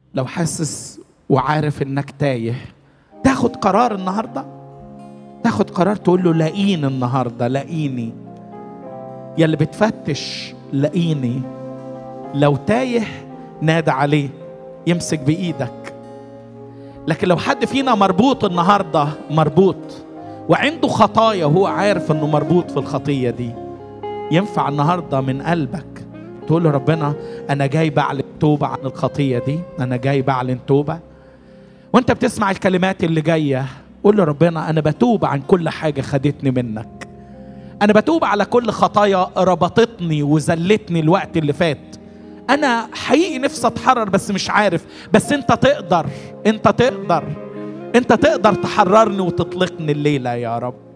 لو حاسس وعارف انك تايه تاخد قرار النهارده تاخد قرار تقول له لاقيني النهارده لاقيني يا اللي بتفتش لاقيني لو تايه نادى عليه يمسك بايدك لكن لو حد فينا مربوط النهارده مربوط وعنده خطايا وهو عارف انه مربوط في الخطيه دي ينفع النهارده من قلبك تقول له ربنا انا جاي بعلن توبه عن الخطيه دي انا جاي بعلن توبه وانت بتسمع الكلمات اللي جايه قول له ربنا انا بتوب عن كل حاجه خدتني منك انا بتوب على كل خطايا ربطتني وذلتني الوقت اللي فات انا حقيقي نفسي اتحرر بس مش عارف بس انت تقدر انت تقدر انت تقدر تحررني وتطلقني الليله يا رب